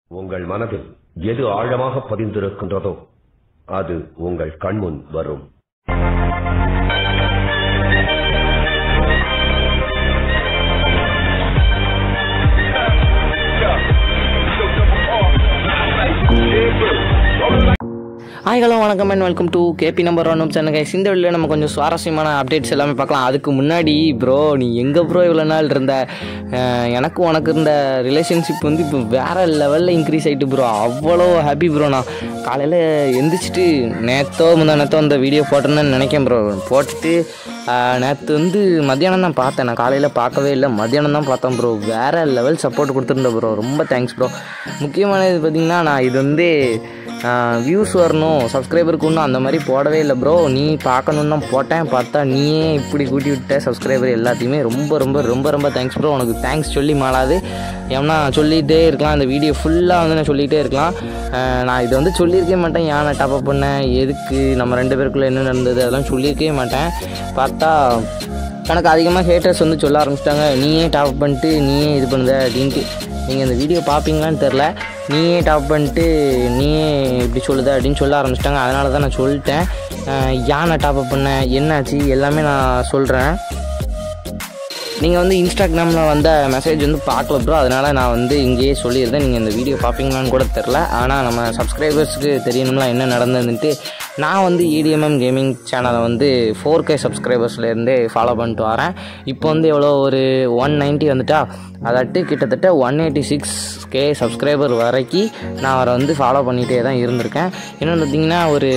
உங்கள் மனதில் எது ஆழமாக பதிந்திருக்கின்றதோ அது உங்கள் கண்முன் வரும் ஹாய் ஹலோ வணக்கம் and welcome to KP number one channel guys இந்த வீடியோவில் நம்ம கொஞ்சம் சுவாரஸ்யமான அப்டேட்ஸ் எல்லாமே பார்க்கலாம் அதுக்கு முன்னாடி ப்ரோ நீ எங்கே ப்ரோ இவ்வளோ நாள் இருந்த அஹ், எனக்கு உனக்கு இருந்த ரிலேஷன்ஷிப் வந்து இப்போ வேறு லெவலில் இன்க்ரீஸ் ஆகிட்டு ப்ரோ அவ்வளோ ஹாப்பி ப்ரோ நான் காலையில் எந்திரிச்சிட்டு நேத்தோ முந்தா நேத்தோ அந்த வீடியோ போட்டேன்னு நினைக்கிறேன் ப்ரோ போட்டுட்டு நேற்று வந்து மத்தியானம் தான் பார்த்தேன் நான் காலையில் பார்க்கவே இல்லை மத்தியானம் தான் பார்த்தேன் ப்ரோ வேறு லெவல் சப்போர்ட் கொடுத்துருந்தேன் ப்ரோ ரொம்ப தேங்க்ஸ் ப்ரோ முக்கியமானது பார்த்திங்கன்னா நான் இது வந்து வியூஸ் வரணும் சப்ஸ்கிரைபருக்கு ஒன்றும் அந்த மாதிரி போடவே இல்லை ப்ரோ நீ பார்க்கணுன்னு தான் போட்டேன் பார்த்தா நீயே இப்படி கூட்டி விட்ட சப்ஸ்கிரைபர் எல்லாத்தையுமே ரொம்ப ரொம்ப ரொம்ப ரொம்ப தேங்க்ஸ் ப்ரோ உனக்கு தேங்க்ஸ் சொல்லி மாளாது ஏன்னா சொல்லிகிட்டே இருக்கலாம் அந்த வீடியோ ஃபுல்லாக வந்து நான் சொல்லிகிட்டே இருக்கலாம் அஹ் நான் இதை வந்து சொல்லியிருக்கவே மாட்டேன் ஏன் நான் டாப்அப் பண்ணேன் எதுக்கு நம்ம ரெண்டு பேருக்குள்ளே என்ன நடந்தது அதெல்லாம் சொல்லியிருக்கவே மாட்டேன் பார்த்தா எனக்கு அதிகமாக ஹேட்டர்ஸ் வந்து சொல்ல ஆரம்பிச்சிட்டாங்க நீயே டாப் பண்ணிட்டு நீயே இது பண்ணுத அப்படின்ட்டு நீங்கள் இந்த வீடியோ பார்ப்பீங்களான்னு தெரில நீயே டாப் பண்ணிட்டு நீயே இப்படி சொல்லுத அப்படின்னு சொல்ல ஆரம்பிச்சிட்டாங்க அதனால தான் நான் சொல்லிட்டேன் அஹ் ஏன் நான் டாப்அப் பண்ணேன் என்னாச்சு எல்லாமே நான் சொல்கிறேன் நீங்கள் வந்து இன்ஸ்டாகிராமில் வந்த மெசேஜ் வந்து பார்க்கல ப்ரோ அதனால் நான் வந்து இங்கேயே சொல்லியிருந்தேன் நீங்கள் இந்த வீடியோ பார்ப்பீங்களான்னு கூட தெரில ஆனால் நம்ம சப்ஸ்கிரைபர்ஸ்க்கு தெரியணும்லாம் என்ன நடந்ததுன்ட்டு நான் வந்து இடிஎம்எம் கேமிங் சேனலை வந்து ஃபோர் கே சப்ஸ்கிரைபர்ஸ்லேருந்தே ஃபாலோ பண்ணிட்டு வரேன் இப்போ வந்து எவ்வளோ ஒரு ஒன் நைன்ட்டி வந்துட்டா அதாட்டு கிட்டத்தட்ட one eighty six K subscriber வரைக்கும் நான் அவரை வந்து ஃபாலோ பண்ணிகிட்டே தான் இருந்திருக்கேன் இன்னொன்று பார்த்தீங்கன்னா ஒரு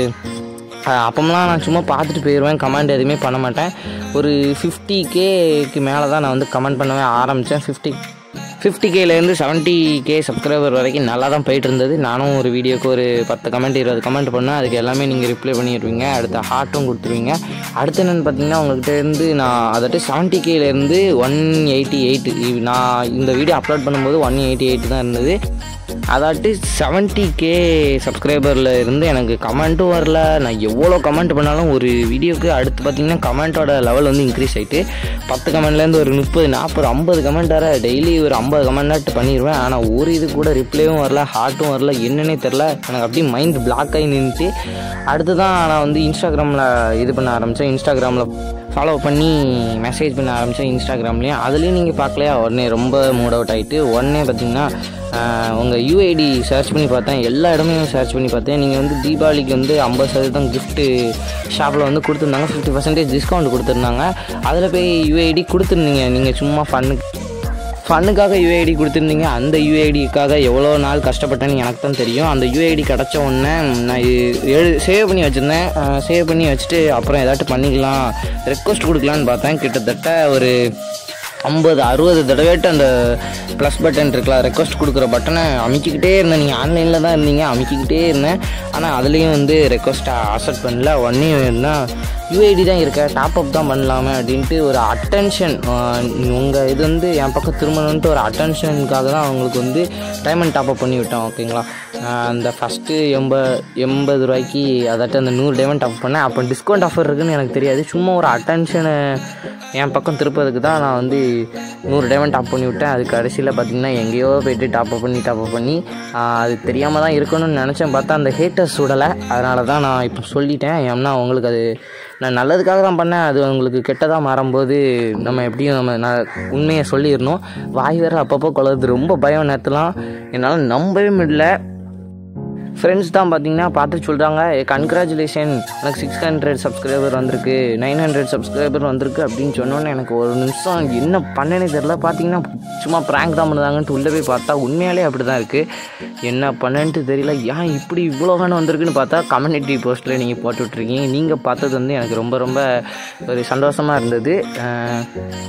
அஹ் அப்போம்லாம் நான் சும்மா பார்த்துட்டு போயிடுவேன் கமெண்ட் எதுவுமே பண்ண மாட்டேன் ஒரு ஃபிஃப்டி கேக்கு மேலே தான் நான் வந்து கமெண்ட் பண்ணவே ஆரம்பித்தேன் ஃபிஃப்டி ஃபிஃப்டி கேலேருந்து செவன்ட்டி கே சப்ஸ்கிரைபர் வரைக்கும் நல்லா தான் போயிட்டு இருந்தது நானும் ஒரு வீடியோக்கு ஒரு பத்து கமெண்ட் இருபது கமெண்ட் பண்ணேன் அதுக்கு எல்லாமே நீங்கள் ரிப்ளை பண்ணிடுவீங்க அடுத்த ஹார்ட்டும் கொடுத்துருவீங்க அடுத்து என்னென்னு பார்த்தீங்கன்னா உங்கள்கிட்ட இருந்து நான் அதாட்டு செவன்ட்டி கேலேருந்து ஒன் எயிட்டி எயிட் நான் இந்த வீடியோ அப்லோட் பண்ணும்போது ஒன் எயிட்டி எயிட் தான் இருந்தது அதாட்டு செவன்ட்டி கே சப்ஸ்கிரைபரில் இருந்து எனக்கு கமெண்ட்டும் வரல நான் எவ்வளோ கமெண்ட் பண்ணாலும் ஒரு வீடியோக்கு அடுத்து பார்த்தீங்கன்னா கமெண்ட்டோட லெவல் வந்து இன்க்ரீஸ் ஆகிட்டு பத்து கமெண்ட்லேருந்து ஒரு முப்பது நாற்பது ஐம்பது கமெண்ட் வர டெய்லி ஒரு ஐம்பது கமெண்டாட்டு பண்ணிடுவேன் ஆனால் ஒரு இது கூட ரிப்ளையும் வரல ஹார்ட்டும் வரல என்னன்னே தெரில எனக்கு அப்படியே மைண்ட் பிளாக் ஆகி நின்றுச்சு அடுத்து தான் நான் வந்து இன்ஸ்டாகிராமில் இது பண்ண ஆரம்பித்தேன் இன்ஸ்டாகிராமில் ஃபாலோ பண்ணி மெசேஜ் பண்ண ஆரம்பித்தேன் இன்ஸ்டாகிராம்லேயும் அதுலேயும் நீங்கள் பார்க்கலையா உடனே ரொம்ப மூட் அவுட் ஆகிட்டு உடனே பார்த்தீங்கன்னா உங்கள் யூஐடி சர்ச் பண்ணி பார்த்தேன் எல்லா இடமே சர்ச் பண்ணி பார்த்தேன் நீங்கள் வந்து தீபாவளிக்கு வந்து ஐம்பது சதவீதம் கிஃப்ட்டு ஷாப்பில் வந்து கொடுத்துருந்தாங்க ஃபிஃப்டி பர்சன்டேஜ் டிஸ்கவுண்ட் கொடுத்துருந்தாங்க அதில் போய் யூஐடி கொடுத்துருந்தீங்க நீங்கள் சும்மா ஃபன்னுக்கு ஃபன்னுக்காக யூஐடி கொடுத்துருந்தீங்க அந்த யூஐடிக்காக எவ்வளோ நாள் கஷ்டப்பட்டேன்னு எனக்கு தான் தெரியும் அந்த யூஐடி கிடச்ச உடனே நான் இது எழு சேவ் பண்ணி வச்சுருந்தேன் சேவ் பண்ணி வச்சுட்டு அப்புறம் ஏதாட்டும் பண்ணிக்கலாம் ரெக்வஸ்ட் கொடுக்கலான்னு பார்த்தேன் கிட்டத்தட்ட ஒரு ஐம்பது அறுபது தடவைட்டு அந்த ப்ளஸ் பட்டன் இருக்குல்ல ரெக்வஸ்ட் கொடுக்குற பட்டனை அமைக்கிக்கிட்டே இருந்தேன் நீங்கள் ஆன்லைனில் தான் இருந்தீங்க அமைக்கிக்கிட்டே இருந்தேன் ஆனால் அதுலேயும் வந்து ரெக்வஸ்ட்டை அக்செப்ட் பண்ணல உடனே இருந்தால் யூஐடி தான் இருக்க டாப் அப் தான் பண்ணலாமே அப்படின்ட்டு ஒரு அட்டென்ஷன் உங்கள் இது வந்து என் பக்கம் திரும்பணுன்ட்டு ஒரு அட்டென்ஷனுக்காக தான் அவங்களுக்கு வந்து டைமண்ட் டாப் அப் பண்ணி விட்டோம் ஓகேங்களா ஆஹ் அந்த ஃபஸ்ட்டு எண்ப எண்பது ரூபாய்க்கு அதாட்டு அந்த நூறு டைமண்ட் டாப் பண்ணேன் அப்போ டிஸ்கவுண்ட் ஆஃபர் இருக்குன்னு எனக்கு தெரியாது சும்மா ஒரு அட்டென்ஷனை என் பக்கம் திருப்பதுக்கு தான் நான் வந்து நூறு டைமண்ட் டாப் பண்ணி விட்டேன் அது கடைசியில் பார்த்தீங்கன்னா எங்கேயோ போயிட்டு டாப் அப் பண்ணி டாப் அப் பண்ணி ஆஹ் அது தெரியாமல் தான் இருக்கணும்னு நினச்சேன் பார்த்தா அந்த ஹேட்டர்ஸ் சுடலை அதனால தான் நான் இப்போ சொல்லிட்டேன் ஏன்னா உங்களுக்கு அது நான் நல்லதுக்காக தான் பண்ணேன் அது உங்களுக்கு கெட்டதாக மாறும்போது நம்ம எப்படியும் நம்ம நான் உண்மையை சொல்லிடணும் வாய் வேறு அப்பப்போ கொள்வது ரொம்ப பயம் நேரத்துலாம் என்னால் நம்பவே முடியல ஃப்ரெண்ட்ஸ் தான் பார்த்தீங்கன்னா பார்த்து சொல்கிறாங்க கங்க்ராச்சுலேஷன் எனக்கு சிக்ஸ் ஹண்ட்ரட் சப்ஸ்கிரைபர் வந்திருக்கு நைன் ஹண்ட்ரட் சப்ஸ்கிரைபர் வந்திருக்கு அப்படின்னு சொன்னோன்னே எனக்கு ஒரு நிமிஷம் என்ன பண்ணனே தெரில பார்த்தீங்கன்னா சும்மா ப்ராங்க் தான் பண்ணுதாங்கன்ட்டு உள்ளே போய் பார்த்தா உண்மையாலே அப்படி தான் இருக்குது என்ன பண்ணன்ட்டு தெரியல ஏன் இப்படி இவ்வளோ வேணும் வந்திருக்குன்னு பார்த்தா கம்யூனிட்டி போஸ்ட்டில் நீங்கள் போட்டு விட்ருக்கீங்க நீங்கள் பார்த்தது வந்து எனக்கு ரொம்ப ரொம்ப ஒரு சந்தோஷமாக இருந்தது அஹ்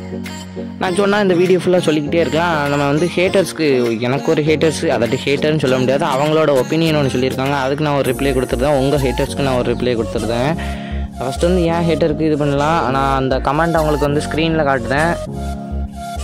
நான் சொன்னால் இந்த வீடியோ ஃபுல்லாக சொல்லிக்கிட்டே இருக்கலாம் நம்ம வந்து ஹேட்டர்ஸ்க்கு எனக்கு ஒரு ஹேட்டர்ஸ் அதாட்டி ஹேட்டர்னு சொல்ல முடியாது அவங்களோட ஒப்பீனியன் ஒன்று சொல்லியிருக்காங்க அதுக்கு நான் ஒரு ரிப்ளை கொடுத்துருந்தேன் உங்கள் ஹேட்டர்ஸ்க்கு நான் ஒரு ரிப்ளை கொடுத்துருந்தேன் ஃபஸ்ட்டு வந்து ஏன் ஹேட்டருக்கு இது பண்ணலாம் நான் அந்த கமெண்ட் அவங்களுக்கு வந்து ஸ்க்ரீனில் காட்டுறேன்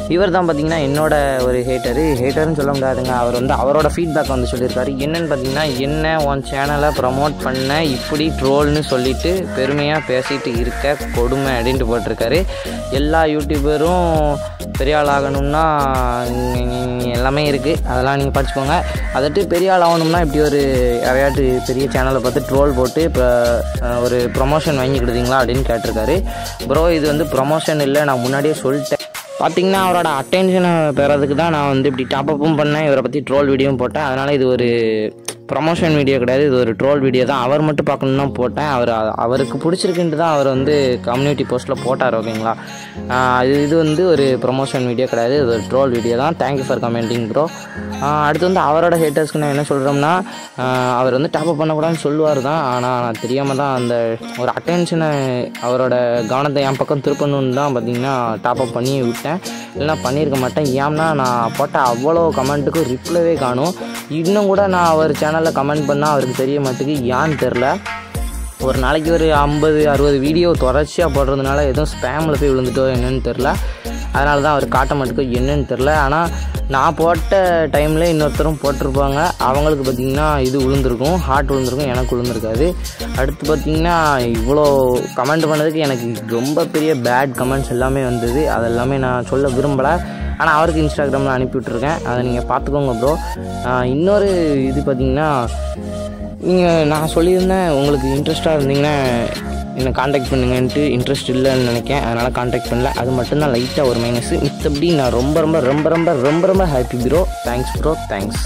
இவர் தான் பார்த்தீங்கன்னா என்னோட ஒரு ஹேட்டரு ஹேட்டர்னு சொல்ல முடியாதுங்க அவர் வந்து அவரோட ஃபீட்பேக் வந்து சொல்லியிருக்காரு என்னன்னு பார்த்தீங்கன்னா என்ன உன் சேனலை ப்ரமோட் பண்ண இப்படி ட்ரோல்னு சொல்லிட்டு பெருமையாக பேசிட்டு இருக்க கொடுமை அப்படின்ட்டு போட்டிருக்காரு எல்லா யூடியூபரும் பெரிய ஆள் ஆகணும்னா எல்லாமே இருக்குது அதெல்லாம் நீங்கள் படிச்சுக்கோங்க அதட்டு பெரிய ஆள் ஆகணும்னா இப்படி ஒரு யாரையாட்டு பெரிய சேனலை பார்த்து ட்ரோல் போட்டு இப்போ ஒரு ப்ரொமோஷன் வாங்கி கொடுத்தீங்களா அப்படின்னு கேட்டிருக்காரு ப்ரோ இது வந்து ப்ரொமோஷன் இல்லை நான் முன்னாடியே சொல்லிட்டேன் பார்த்தீங்கன்னா அவரோட அட்டென்ஷனை பெறதுக்கு தான் நான் வந்து இப்படி டாப்அப்பும் பண்ணேன் இவரை பற்றி ட்ரோல் வீடியோவும் போட்டேன் அதனால் இது ஒரு ப்ரமோஷன் வீடியோ கிடையாது இது ஒரு ட்ரோல் வீடியோ தான் அவர் மட்டும் பார்க்கணுன்னு தான் போட்டேன் அவர் அவருக்கு பிடிச்சிருக்குன்ட்டு தான் அவர் வந்து கம்யூனிட்டி போஸ்ட்டில் போட்டார் ஓகேங்களா ஆஹ் இது இது வந்து ஒரு ப்ரமோஷன் வீடியோ கிடையாது இது ஒரு ட்ரோல் வீடியோ தான் தேங்க்யூ ஃபார் கமெண்டிங் ப்ரோ அடுத்து வந்து அவரோட ஹேட்டர்ஸ்க்கு நான் என்ன சொல்கிறோம்னா அவர் வந்து டாப்அப் பண்ணக்கூடாதுன்னு சொல்லுவார் தான் ஆனால் நான் தெரியாமல் தான் அந்த ஒரு அட்டென்ஷனை அவரோட கவனத்தை என் பக்கம் திருப்பணும்னு தான் பார்த்தீங்கன்னா டாப்அப் பண்ணி விட்டேன் இல்லைனா பண்ணியிருக்க மாட்டேன் ஏன்னா நான் போட்ட அவ்வளோ கமெண்ட்டுக்கும் ரிப்ளைவே காணும் இன்னும் கூட நான் அவர் சேனலில் கமெண்ட் பண்ணால் அவருக்கு தெரிய மாட்டேங்குது ஏன்னு தெரில ஒரு நாளைக்கு ஒரு ஐம்பது அறுபது வீடியோ தொடர்ச்சியாக போடுறதுனால எதுவும் ஸ்பேமில் போய் விழுந்துட்டோ என்னன்னு தெரில அதனால தான் அவர் காட்ட மாட்டேக்கோ என்னன்னு தெரில ஆனால் நான் போட்ட டைமில் இன்னொருத்தரும் போட்டிருப்பாங்க அவங்களுக்கு பார்த்திங்கன்னா இது விழுந்திருக்கும் ஹார்ட் விழுந்திருக்கும் எனக்கு விழுந்திருக்காது அடுத்து பார்த்திங்கன்னா இவ்வளோ கமெண்ட் பண்ணதுக்கு எனக்கு ரொம்ப பெரிய பேட் கமெண்ட்ஸ் எல்லாமே வந்தது அது எல்லாமே நான் சொல்ல விரும்பலை ஆனால் அவருக்கு இன்ஸ்டாகிராமில் அனுப்பி விட்ருக்கேன் அதை நீங்கள் பார்த்துக்கோங்க ப்ரோ இன்னொரு இது பார்த்திங்கன்னா நீங்கள் நான் சொல்லியிருந்தேன் உங்களுக்கு இன்ட்ரெஸ்ட்டாக இருந்தீங்கன்னா என்னை காண்டாக்ட் பண்ணுங்கன்ட்டு இன்ட்ரெஸ்ட் இல்லைன்னு நினைக்கேன் அதனால் காண்டாக்ட் பண்ணல அது மட்டும்தான் லைட்டாக ஒரு மைனஸ் மித்தபடி நான் ரொம்ப ரொம்ப ரொம்ப ரொம்ப ரொம்ப ரொம்ப happy bro thanks bro thanks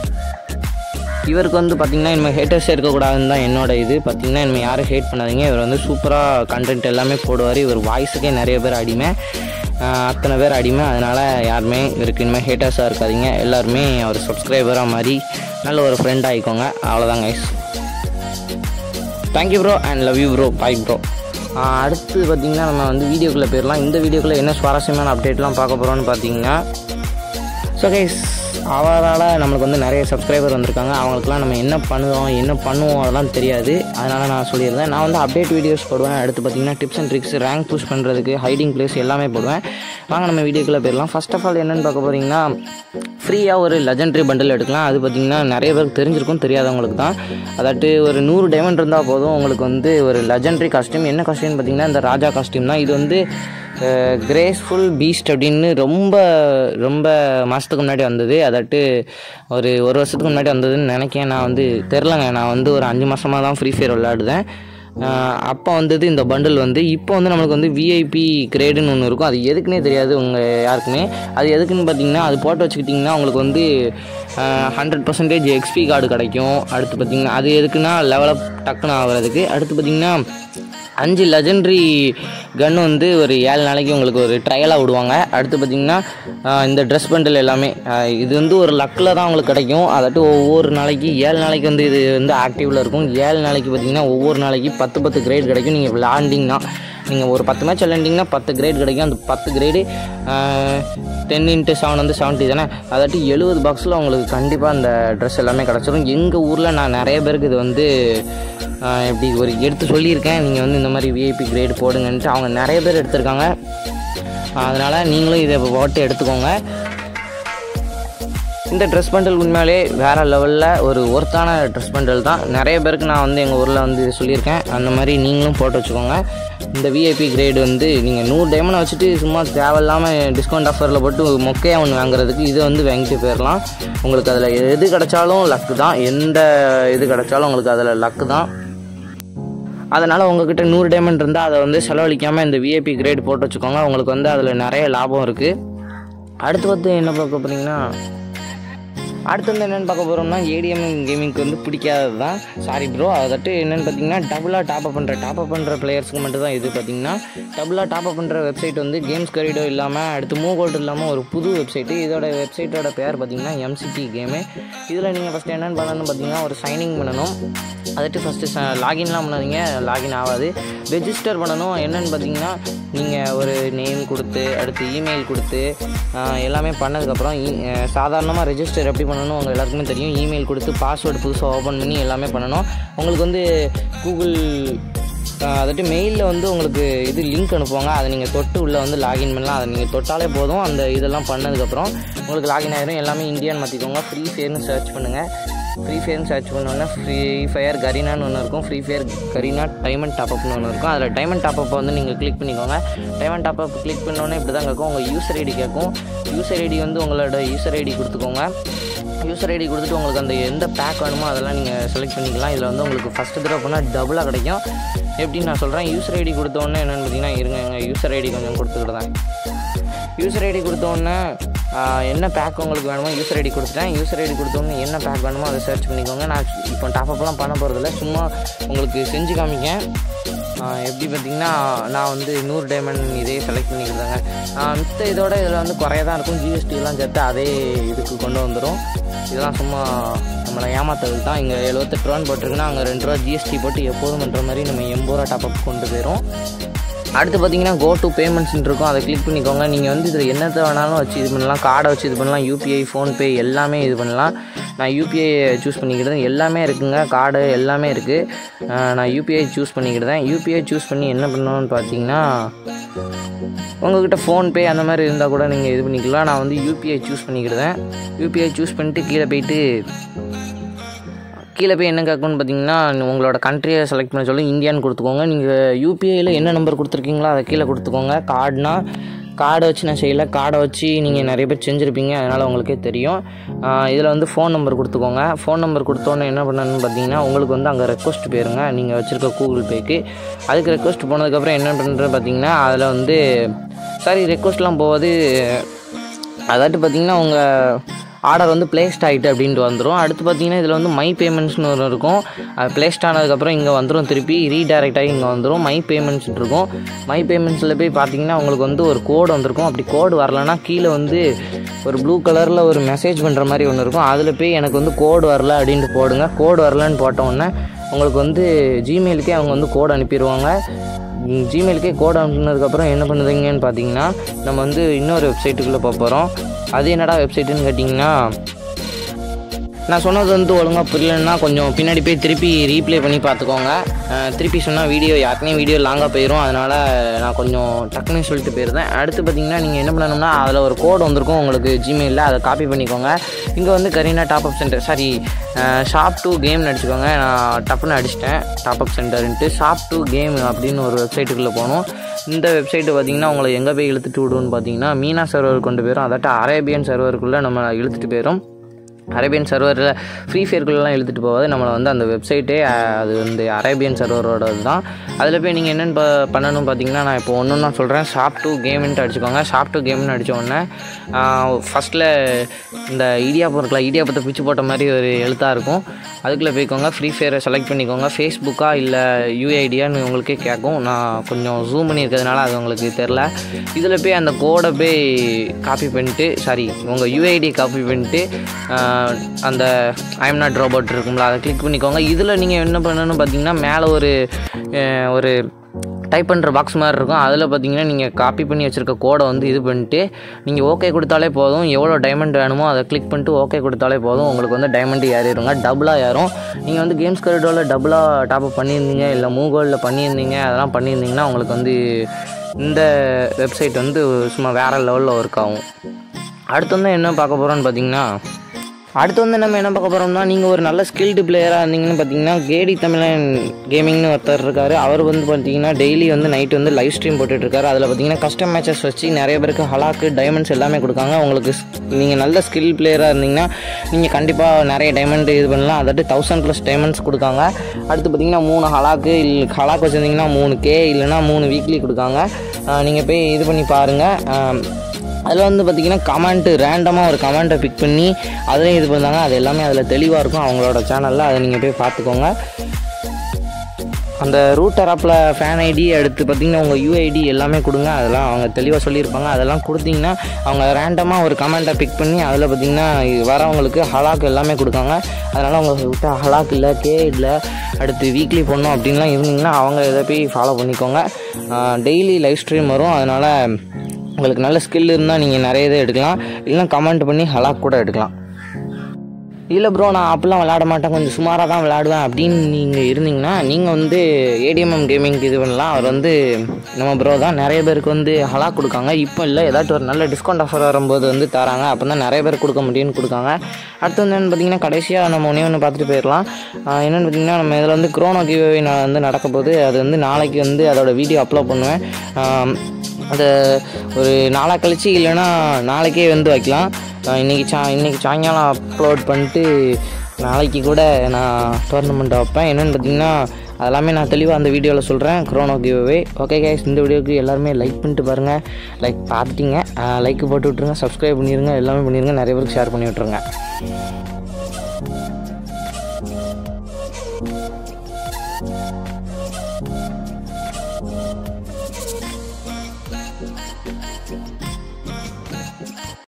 இவருக்கு வந்து பார்த்திங்கன்னா இனிமேல் ஹேட்டர்ஸே இருக்கக்கூடாதுன்னு தான் என்னோட இது பார்த்திங்கன்னா இனிமேல் யாரும் ஹேட் பண்ணாதீங்க இவர் வந்து சூப்பராக கண்டென்ட் எல்லாமே போடுவார் இவர் வாய்ஸுக்கே நிறைய பேர் அடிமை ஆஹ் அத்தனை பேர் அடிமை அதனால் யாருமே இவருக்கு இனிமேல் ஹேட்டர்ஸாக இருக்காதீங்க எல்லாருமே அவர் சப்ஸ்கிரைபராக மாதிரி நல்ல ஒரு ஃப்ரெண்ட் ஆகிக்கோங்க அவ்வளோதான் guys thank you bro and love you bro bye bro அடுத்து பார்த்திங்கன்னா நம்ம வந்து வீடியோக்குள்ளே போயிடலாம் இந்த வீடியோக்குள்ளே என்ன சுவாரஸ்யமான அப்டேட்லாம் பார்க்க போகிறோம்னு பார்த்தீங்கன்னா ஸோ கைஸ் அவரால் நம்மளுக்கு வந்து நிறைய சப்ஸ்கிரைபர் வந்திருக்காங்க அவங்களுக்குலாம் நம்ம என்ன பண்ணுவோம் என்ன பண்ணுவோம் அதெல்லாம் தெரியாது அதனால் நான் சொல்லியிருந்தேன் நான் வந்து அப்டேட் வீடியோஸ் போடுவேன் அடுத்து பார்த்தீங்கன்னா tips and tricks rank push பண்ணுறதுக்கு ஹைடிங் பிளேஸ் எல்லாமே போடுவேன் வாங்க நம்ம வீடியோக்குள்ளே போயிடலாம் ஃபர்ஸ்ட் ஆஃப் ஆல் என்னென்னு பார்க்க போகிறீங்கன்னா ஃப்ரீயாக ஒரு லெஜண்டரி பண்டில் எடுக்கலாம் அது பார்த்திங்கன்னா நிறைய பேருக்கு தெரிஞ்சிருக்கும் தெரியாதவங்களுக்கு தான் அதாட்டு ஒரு நூறு டைமண்ட் இருந்தால் போதும் உங்களுக்கு வந்து ஒரு லெஜண்டரி காஸ்டியூம் என்ன காஸ்டியூம்னு பார்த்தீங்கன்னா இந்த ராஜா காஸ்டியூம் தான் இது வந்து கிரேஸ்ஃபுல் பீஸ்ட் அப்படின்னு ரொம்ப ரொம்ப மாதத்துக்கு முன்னாடி வந்தது அதாட்டு ஒரு ஒரு வருஷத்துக்கு முன்னாடி வந்ததுன்னு நினைக்கேன் நான் வந்து தெரிலங்க நான் வந்து ஒரு அஞ்சு மாதமாக தான் ஃப்ரீ ஃபயர் விளையாடுதேன் அப்போ வந்தது இந்த பண்டில் வந்து இப்போ வந்து நம்மளுக்கு வந்து விஐபி கிரேடுன்னு ஒன்று இருக்கும் அது எதுக்குன்னே தெரியாது உங்கள் யாருக்குமே அது எதுக்குன்னு பார்த்தீங்கன்னா அது போட்டு வச்சுக்கிட்டிங்கன்னா உங்களுக்கு வந்து ஹண்ட்ரட் பர்சன்டேஜ் எக்ஸ்பி கார்டு கிடைக்கும் அடுத்து பார்த்தீங்கன்னா அது எதுக்குன்னா லெவலப் டக்குன்னு ஆகிறதுக்கு அடுத்து பார்த்தீங்கன்னா அஞ்சு லெஜண்டரி கன் வந்து ஒரு ஏழு நாளைக்கு உங்களுக்கு ஒரு ட்ரையலாக விடுவாங்க அடுத்து பார்த்திங்கன்னா இந்த ட்ரெஸ் பண்டில் எல்லாமே ஆஹ் இது வந்து ஒரு லக்கில் தான் உங்களுக்கு கிடைக்கும் அதாட்டு ஒவ்வொரு நாளைக்கு ஏழு நாளைக்கு வந்து இது வந்து ஆக்டிவில் இருக்கும் ஏழு நாளைக்கு பார்த்திங்கன்னா ஒவ்வொரு நாளைக்கு பத்து பத்து கிரேட் கிடைக்கும் நீங்கள் விளாண்டிங்கன்னா நீங்கள் ஒரு பத்து மேட்ச் விளாண்டிங்கன்னா பத்து கிரேட் கிடைக்கும் அந்த பத்து கிரேடு டென் இன்ட்டு செவன் வந்து செவன்ட்டி தானே அதாட்டி எழுபது பாக்ஸில் உங்களுக்கு கண்டிப்பாக அந்த ட்ரெஸ் எல்லாமே கிடச்சிரும் எங்கள் ஊரில் நான் நிறைய பேருக்கு இது வந்து ஆஹ் எப்படி ஒரு எடுத்து சொல்லியிருக்கேன் நீங்கள் வந்து இந்த மாதிரி விஐபி கிரேடு போடுங்கன்ட்டு அவங்க நிறைய பேர் எடுத்திருக்காங்க அதனால் நீங்களும் இதை போட்டு எடுத்துக்கோங்க இந்த ட்ரெஸ் பண்டல் உண்மையாலே வேறு லெவலில் ஒரு ஒர்த்தான ட்ரெஸ் பண்டல் தான் நிறைய பேருக்கு நான் வந்து எங்கள் ஊரில் வந்து இது சொல்லியிருக்கேன் அந்த மாதிரி நீங்களும் போட்டு வச்சுக்கோங்க இந்த விஐபி கிரேடு வந்து நீங்கள் நூறு டைமண்ட் வச்சுட்டு சும்மா தேவையில்லாமல் டிஸ்கவுண்ட் ஆஃபரில் போட்டு மொக்கையாக ஒன்று வாங்குறதுக்கு இதை வந்து வாங்கிட்டு போயிடலாம் உங்களுக்கு அதில் எது கிடைச்சாலும் லக்கு தான் எந்த இது கிடைச்சாலும் உங்களுக்கு அதில் லக்கு தான் அதனால் உங்ககிட்ட நூறு டைமண்ட் இருந்தால் அதை வந்து செலவழிக்காமல் இந்த விஐபி கிரேட் போட்டு வச்சுக்கோங்க உங்களுக்கு வந்து அதில் நிறைய லாபம் இருக்குது அடுத்து வந்து என்ன பார்க்க போகிறீங்கன்னா அடுத்து வந்து என்னென்னு பார்க்க போகிறோம்னா ஏடிஎம் கேமிங்க்கு வந்து பிடிக்காதது தான் சாரி ப்ரோ அதட்டு என்னென்னு பார்த்தீங்கன்னா டபுளாக டாப்அப் பண்ணுற டாப்அப் பண்ணுற பிளேயர்ஸ்க்கு மட்டும் தான் இது பார்த்தீங்கன்னா டபுளாக டாப்அப் பண்ணுற வெப்சைட் வந்து கேம்ஸ் கரிடோ இல்லாமல் அடுத்து மூவ் கோல்ட் இல்லாமல் ஒரு புது வெப்சைட்டு இதோட வெப்சைட்டோட பேர் பார்த்தீங்கன்னா எம்சிடி கேமு இதில் நீங்கள் ஃபஸ்ட்டு என்னென்னு பண்ணணும்னு பார்த்தீங்கன்னா ஒரு சைனிங் பண்ணணும் அதட்டு ஃபஸ்ட்டு லாகின்லாம் பண்ணாதீங்க லாகின் ஆகாது ரெஜிஸ்டர் பண்ணணும் என்னென்னு பார்த்தீங்கன்னா நீங்கள் ஒரு நேம் கொடுத்து அடுத்து இமெயில் கொடுத்து ஆஹ், எல்லாமே பண்ணதுக்கப்புறம் சாதாரணமாக ரெஜிஸ்டர் எப்படி பண்ணணும் உங்கள் எல்லாருக்குமே தெரியும் இமெயில் கொடுத்து பாஸ்வேர்டு புதுசாக ஓப்பன் பண்ணி எல்லாமே பண்ணணும் உங்களுக்கு வந்து கூகுள் அதாட்டி மெயிலில் வந்து உங்களுக்கு இது லிங்க் அனுப்புவாங்க அதை நீங்கள் தொட்டு உள்ளே வந்து லாகின் பண்ணலாம் அதை நீங்கள் தொட்டாலே போதும் அந்த இதெல்லாம் பண்ணதுக்கப்புறம் உங்களுக்கு லாகின் ஆயிரும் எல்லாமே இந்தியான்னு மாற்றிக்கோங்க ஃப்ரீ ஃபயர்னு சர்ச் பண்ணுங்கள் ஃப்ரீ ஃபயர்னு சர்ச் பண்ணோன்னா ஃப்ரீ ஃபயர் கரீனான்னு ஒன்று இருக்கும் ஃப்ரீ ஃபயர் கரீனா டைமண்ட் டாப்அப்னு ஒன்று இருக்கும் அதில் டைமண்ட் டாப்அப் வந்து நீங்கள் கிளிக் பண்ணிக்கோங்க டைமண்ட் டாப்அப் கிளிக் பண்ணோன்னே இப்படி தான் கேட்கும் உங்கள் யூசர் ஐடி கேட்கும் யூசர் ஐடி வந்து உங்களோட யூசர் ஐடி கொடுத்துக்கோங்க யூசர் ஐடி கொடுத்துட்டு உங்களுக்கு அந்த எந்த பேக் வேணுமோ அதெல்லாம் நீங்கள் செலக்ட் பண்ணிக்கலாம் இதில் வந்து உங்களுக்கு ஃபஸ்ட்டு தடவை பண்ணால் டபுளாக கிடைக்கும் எப்படி நான் சொல்கிறேன் யூசர் ஐடி கொடுத்த உடனே என்னென்னு பார்த்தீங்கன்னா இருங்க எங்கள் யூசர் ஐடி கொஞ்சம் கொடுத்துக்கிட்டேன் யூசர் ஐடி கொடுத்த உடனே ஆஹ், என்ன பேக் உங்களுக்கு வேணுமோ யூசர் ஐடி கொடுத்துட்டேன் யூசர் ஐடி கொடுத்த உடனே என்ன பேக் வேணுமோ அதை சர்ச் பண்ணிக்கோங்க நான் இப்போ டாப்அப்லாம் பண்ண போகிறதில்ல சும்மா உங்களுக்கு செஞ்சு காமிக்கேன் ஆஹ், எப்படி பார்த்தீங்கன்னா நான் வந்து நூறு டைமண்ட் இதே செலக்ட் பண்ணிக்கிறதாங்க மித்த இதோட இதில் வந்து குறைய தான் இருக்கும் ஜிஎஸ்டி எல்லாம் சேர்த்து அதே இதுக்கு கொண்டு வந்துடும் இதெல்லாம் சும்மா நம்மளை ஏமாத்தது தான் இங்கே எழுபத்தெட்டு ரூபான்னு போட்டிருக்குன்னா அங்கே ரெண்டு ரூபா ஜிஎஸ்டி போட்டு எப்போதும் பண்ணுற மாதிரி நம்ம எண்பது ரூபா டாப்அப் கொண்டு போயிடும் அடுத்து பார்த்தீங்கன்னா கோ டு பேமெண்ட்ஸ்னு இருக்கும் அதை கிளிக் பண்ணிக்கோங்க நீங்கள் வந்து இதில் என்னத்தை வேணாலும் வச்சு இது பண்ணலாம் கார்டை வச்சு இது பண்ணலாம் யூபிஐ ஃபோன்பே எல்லாமே இது பண்ணலாம் நான் யூபிஐ சூஸ் பண்ணிக்கிட்டேன் எல்லாமே இருக்குங்க கார்டு எல்லாமே இருக்குது நான் யூபிஐ சூஸ் பண்ணிக்கிட்டேன் யூபிஐ சூஸ் பண்ணி என்ன பண்ணணும்னு பார்த்தீங்கன்னா உங்ககிட்ட ஃபோன்பே அந்த மாதிரி இருந்தால் கூட நீங்கள் இது பண்ணிக்கலாம் நான் வந்து யூபிஐ சூஸ் பண்ணிக்கிட்டேன் யூபிஐ சூஸ் பண்ணிட்டு கீழே போயிட்டு கீழே போய் என்ன கேட்கணும்னு பார்த்தீங்கன்னா உங்களோட கண்ட்ரியை செலக்ட் பண்ண சொல்லி இந்தியான்னு கொடுத்துக்கோங்க நீங்கள் யூபிஐயில் என்ன நம்பர் கொடுத்துருக்கீங்களோ அதை கீழே கொடுத்துக்கோங்க கார்டுனா கார்டை வச்சு நான் செய்யலை கார்டை வச்சு நீங்கள் நிறைய பேர் செஞ்சுருப்பீங்க அதனால் உங்களுக்கே தெரியும் இதில் வந்து ஃபோன் நம்பர் கொடுத்துக்கோங்க ஃபோன் நம்பர் கொடுத்தோன்னே என்ன பண்ணணும்னு பார்த்தீங்கன்னா உங்களுக்கு வந்து அங்கே ரெக்வஸ்ட் போயிருங்க நீங்கள் வச்சுருக்க கூகுள் பேக்கு அதுக்கு ரெக்வஸ்ட் போனதுக்கப்புறம் என்ன பண்ணுறது பார்த்தீங்கன்னா அதில் வந்து சாரி ரெக்வஸ்ட்லாம் போவது அதாட்டு பார்த்தீங்கன்னா உங்கள் ஆர்டர் வந்து பிளேஸ்ட் ஆகிட்டு அப்படின்ட்டு வந்துடும் அடுத்து பார்த்தீங்கன்னா இதில் வந்து மை பேமெண்ட்ஸ்னு ஒரு இருக்கும் அது பிளேஸ்ட் ஆனதுக்கப்புறம் இங்கே வந்துடும் திருப்பி ரீடைரக்ட் ஆகி இங்கே வந்துடும் மை பேமெண்ட்ஸ் இருக்கும் மை பேமெண்ட்ஸில் போய் பார்த்தீங்கன்னா உங்களுக்கு வந்து ஒரு கோடு வந்திருக்கும் அப்படி கோடு வரலன்னா கீழே வந்து ஒரு ப்ளூ கலரில் ஒரு மெசேஜ் பண்ணுற மாதிரி ஒன்று இருக்கும் அதில் போய் எனக்கு வந்து கோடு வரல அப்படின்ட்டு போடுங்க கோடு வரலன்னு போட்ட உடனே உங்களுக்கு வந்து ஜிமெயிலுக்கே அவங்க வந்து கோடு அனுப்பிடுவாங்க ஜிமெயிலுக்கே கோட் அனுப்புனதுக்கப்புறம் என்ன பண்ணுதுங்கன்னு பார்த்தீங்கன்னா நம்ம வந்து இன்னொரு வெப்சைட்டுக்குள்ளே போக போகிறோம் அது என்னடா வெப்சைட்டுன்னு கேட்டிங்கன்னா நான் சொன்னது வந்து ஒழுங்காக புரியலன்னா கொஞ்சம் பின்னாடி போய் திருப்பி ரீப்ளே பண்ணி பார்த்துக்கோங்க அஹ் திருப்பி சொன்னால் வீடியோ யாருக்குனே வீடியோ லாங்காக போயிடும் அதனால் நான் கொஞ்சம் டக்குன்னு சொல்லிட்டு போயிருந்தேன் அடுத்து பார்த்தீங்கன்னா நீங்கள் என்ன பண்ணணும்னா அதில் ஒரு கோடு வந்திருக்கும் உங்களுக்கு ஜிமெயிலில் அதை காப்பி பண்ணிக்கோங்க இங்கே வந்து கரீனா top up centre sorry shop to கேம்னு அடிச்சுக்கோங்க நான் டப்புன்னு அடிச்சிட்டேன் டாப் அப் சென்டர்ன்ட்டு ஷாப் டூ கேம் அப்படின்னு ஒரு வெப்சைட்டுக்குள்ளே போகணும் இந்த வெப்சைட்டு பார்த்தீங்கன்னா உங்களை எங்கே போய் இழுத்துட்டு விடுன்னு பார்த்தீங்கன்னா மீனா சர்வர் கொண்டு போயிடும் அதாட்ட அரேபியன் சர்வருக்குள்ளே நம்ம இழுத்துட்டு போயிடும் அரேபியன் சர்வரில் ஃப்ரீ ஃபயர்க்குள்ளெலாம் எழுதிட்டு போகாது நம்மளை வந்து அந்த வெப்சைட்டே அஹ், அது வந்து அரேபியன் சர்வரோட தான் அதில் போய் நீங்கள் என்னென்னு ப பண்ணணும் பார்த்தீங்கன்னா நான் இப்போ ஒன்று நான் சொல்கிறேன் ஷாப் டூ கேம்ன்ட்டு அடிச்சுக்கோங்க ஷாப் டூ கேம்னு அடித்த உடனே ஃபஸ்ட்டில் இந்த இடியாப்பம் இருக்கலாம் இடியாப்பத்தை பிச்சு போட்ட மாதிரி ஒரு எழுத்தாக இருக்கும் அதுக்குள்ளே போய்க்கோங்க ஃப்ரீ ஃபயரை செலக்ட் பண்ணிக்கோங்க ஃபேஸ்புக்கா இல்லை யூஐடியான்னு உங்களுக்கே கேட்கும் நான் கொஞ்சம் ஜூம் பண்ணியிருக்கிறதுனால அது உங்களுக்கு தெரில இதில் போய் அந்த கோடை போய் காப்பி பண்ணிட்டு சாரி உங்கள் யூஐடி காப்பி பண்ணிட்டு ஆஹ், அந்த ஐம் நாட் ரோபோட் இருக்கும்ல அதை கிளிக் பண்ணிக்கோங்க இதில் நீங்கள் என்ன பண்ணணும்னு பார்த்தீங்கன்னா மேலே ஒரு ஆஹ், ஒரு டைப் பண்ணுற பாக்ஸ் மாதிரி இருக்கும் அதில் பார்த்தீங்கன்னா நீங்கள் காப்பி பண்ணி வச்சுருக்க கோடை வந்து இது பண்ணிட்டு நீங்கள் ஓகே கொடுத்தாலே போதும் எவ்வளோ டைமண்ட் வேணுமோ அதை கிளிக் பண்ணிட்டு ஓகே கொடுத்தாலே போதும் உங்களுக்கு வந்து டைமண்ட் ஏறிடுங்க டபுளாக ஏறும் நீங்கள் வந்து கேம்ஸ் கரிடோவில் டபுளாக டாப்அப் பண்ணியிருந்தீங்க இல்லை மூகோலில் பண்ணியிருந்தீங்க அதெல்லாம் பண்ணியிருந்தீங்கன்னா உங்களுக்கு வந்து இந்த வெப்சைட் வந்து சும்மா வேறு லெவலில் ஒர்க் ஆகும் அடுத்து வந்து என்ன பார்க்க போகிறோன்னு பார்த்தீங்கன்னா அடுத்து வந்து நம்ம என்ன பார்க்க போகிறோம்னா நீங்கள் ஒரு நல்ல ஸ்கில்டு பிளேயராக இருந்தீங்கன்னு பார்த்தீங்கன்னா கேடி தமிழன் கேமிங்னு ஒருத்தர் இருக்காரு அவர் வந்து பார்த்தீங்கன்னா டெய்லி வந்து நைட் வந்து லைவ் ஸ்ட்ரீம் போட்டுட்ருக்காரு அதில் பார்த்தீங்கன்னா கஸ்டம் மேட்சஸ் வச்சு நிறைய பேருக்கு ஹலாக்கு டைமண்ட்ஸ் எல்லாமே கொடுக்காங்க உங்களுக்கு நீங்கள் நல்ல ஸ்கில் பிளேயராக இருந்தீங்கன்னா நீங்கள் கண்டிப்பாக நிறைய டைமண்ட் இது பண்ணலாம் அதாட்டு தௌசண்ட் ப்ளஸ் டைமண்ட்ஸ் கொடுக்காங்க அடுத்து பார்த்தீங்கன்னா மூணு ஹலாக்கு இல்லை ஹலாக் வச்சுருந்தீங்கன்னா மூணு கே இல்லைன்னா மூணு வீக்லி கொடுக்காங்க நீங்கள் போய் இது பண்ணி பாருங்கள் அதில் வந்து பார்த்திங்கன்னா கமெண்ட்டு ரேண்டமாக ஒரு கமெண்ட்டை பிக் பண்ணி அதுலேயும் இது பண்ணாங்க அது எல்லாமே அதில் தெளிவாக இருக்கும் அவங்களோட சேனலில் அதை நீங்கள் போய் பார்த்துக்கோங்க அந்த ரூட்டர் ஆப்பில் ஃபேன் ஐடி அடுத்து பார்த்தீங்கன்னா உங்கள் யூஐடி எல்லாமே கொடுங்க அதெல்லாம் அவங்க தெளிவாக சொல்லியிருப்பாங்க அதெல்லாம் கொடுத்தீங்கன்னா அவங்க ரேண்டமாக ஒரு கமெண்ட்டை பிக் பண்ணி அதில் பார்த்தீங்கன்னா இது வரவங்களுக்கு ஹலாக் எல்லாமே கொடுக்காங்க அதனால் உங்கள்கிட்ட ஹலாக் இல்லை கே இல்லை அடுத்து வீக்லி பண்ணோம் அப்படின்லாம் இருந்தீங்கன்னா அவங்க இதை போய் ஃபாலோ பண்ணிக்கோங்க டெய்லி லைவ் ஸ்ட்ரீம் வரும் அதனால் உங்களுக்கு நல்ல ஸ்கில் இருந்தால் நீங்கள் நிறைய இதை எடுக்கலாம் இல்லைன்னா கமெண்ட் பண்ணி ஹலாக் கூட எடுக்கலாம் இல்லை ப்ரோ நான் அப்படிலாம் விளையாட மாட்டேன் கொஞ்சம் சுமாராக தான் விளையாடுவேன் அப்படின்னு நீங்கள் இருந்தீங்கன்னா நீங்கள் வந்து ஏடிஎம்எம் கேமிங் இது பண்ணலாம் அவர் வந்து நம்ம ப்ரோ தான் நிறைய பேருக்கு வந்து ஹலா கொடுக்காங்க இப்போ இல்லை ஏதாச்சும் ஒரு நல்ல டிஸ்கவுண்ட் ஆஃபர் வரும்போது வந்து தராங்க அப்போ தான் நிறைய பேர் கொடுக்க முடியும்னு கொடுக்காங்க அடுத்து வந்து என்னென்னு பார்த்தீங்கன்னா கடைசியாக நம்ம ஒன்றே ஒன்று பார்த்துட்டு போயிடலாம் ஆஹ் என்னென்னு பார்த்தீங்கன்னா நம்ம இதில் வந்து குரோனோ கிவ்வே நான் வந்து நடக்க போகுது அது வந்து நாளைக்கு வந்து அதோட வீடியோ அப்லோட் பண்ணுவேன் ஆம், அது ஒரு நாளாக கழிச்சு இல்லைன்னா நாளைக்கே வந்து வைக்கலாம் ஆஹ் இன்னைக்கு சா இன்னைக்கு சாயங்காலம் அப்லோட் பண்ணிட்டு நாளைக்கு கூட நான் டோர்னமெண்ட் வைப்பேன் என்னென்னு பார்த்தீங்கன்னா அதெல்லாமே நான் தெளிவாக அந்த வீடியோவில் சொல்கிறேன் க்ரோனோ கிவ்வே ஓகே கைஸ் இந்த வீடியோக்கு எல்லாருமே லைக் பண்ணிட்டு பாருங்கள் லைக் பார்த்துட்டீங்க லைக் போட்டு விட்ருங்க சப்ஸ்கிரைப் பண்ணிடுங்க எல்லாமே பண்ணிடுங்க நிறைய பேருக்கு ஷேர் பண்ணி விட்ருங்க